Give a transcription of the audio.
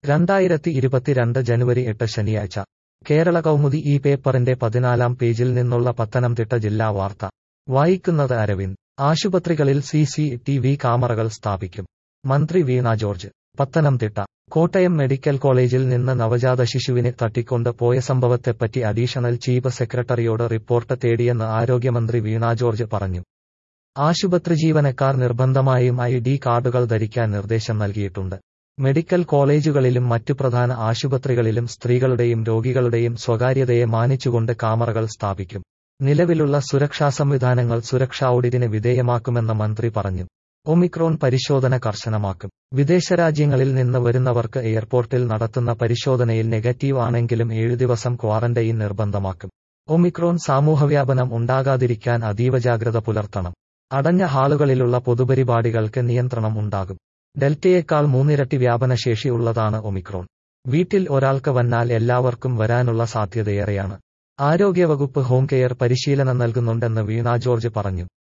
രണ്ടായിരത്തി ഇരുപത്തിരണ്ട് ജനുവരി എട്ട് ശനിയാഴ്ച കേരള കൗമുദി ഈ പേപ്പറിന്റെ പതിനാലാം പേജിൽ നിന്നുള്ള പത്തനംതിട്ട ജില്ലാ വാർത്ത വായിക്കുന്നത് അരവിന്ദ് ആശുപത്രികളിൽ സി സി ടി വി ക്യാമറകൾ സ്ഥാപിക്കും മന്ത്രി വീണ ജോർജ് പത്തനംതിട്ട കോട്ടയം മെഡിക്കൽ കോളേജിൽ നിന്ന് നവജാത ശിശുവിനെ തട്ടിക്കൊണ്ട് പോയ സംഭവത്തെപ്പറ്റി അഡീഷണൽ ചീഫ് സെക്രട്ടറിയോട് റിപ്പോർട്ട് തേടിയെന്ന് ആരോഗ്യമന്ത്രി വീണ ജോർജ് പറഞ്ഞു ആശുപത്രി ജീവനക്കാർ നിർബന്ധമായും ഐ ഡി കാർഡുകൾ ധരിക്കാൻ നിർദ്ദേശം നൽകിയിട്ടുണ്ട് മെഡിക്കൽ കോളേജുകളിലും മറ്റു പ്രധാന ആശുപത്രികളിലും സ്ത്രീകളുടെയും രോഗികളുടെയും സ്വകാര്യതയെ മാനിച്ചുകൊണ്ട് ക്യാമറകൾ സ്ഥാപിക്കും നിലവിലുള്ള സുരക്ഷാ സംവിധാനങ്ങൾ സുരക്ഷാ ഓഡിറ്റിന് വിധേയമാക്കുമെന്ന് മന്ത്രി പറഞ്ഞു ഒമിക്രോൺ പരിശോധന കർശനമാക്കും വിദേശ രാജ്യങ്ങളിൽ നിന്ന് വരുന്നവർക്ക് എയർപോർട്ടിൽ നടത്തുന്ന പരിശോധനയിൽ നെഗറ്റീവ് ആണെങ്കിലും ഏഴു ദിവസം ക്വാറന്റൈൻ നിർബന്ധമാക്കും ഒമിക്രോൺ സമൂഹവ്യാപനം ഉണ്ടാകാതിരിക്കാൻ അതീവ ജാഗ്രത പുലർത്തണം അടഞ്ഞ ഹാളുകളിലുള്ള പൊതുപരിപാടികൾക്ക് നിയന്ത്രണം ഉണ്ടാകും ഡെൽറ്റയേക്കാൾ മൂന്നിരട്ടി വ്യാപനശേഷി ഉള്ളതാണ് ഒമിക്രോൺ വീട്ടിൽ ഒരാൾക്ക് വന്നാൽ എല്ലാവർക്കും വരാനുള്ള സാധ്യതയേറെയാണ് ആരോഗ്യവകുപ്പ് ഹോം കെയർ പരിശീലനം നൽകുന്നുണ്ടെന്ന് വീണ ജോർജ് പറഞ്ഞു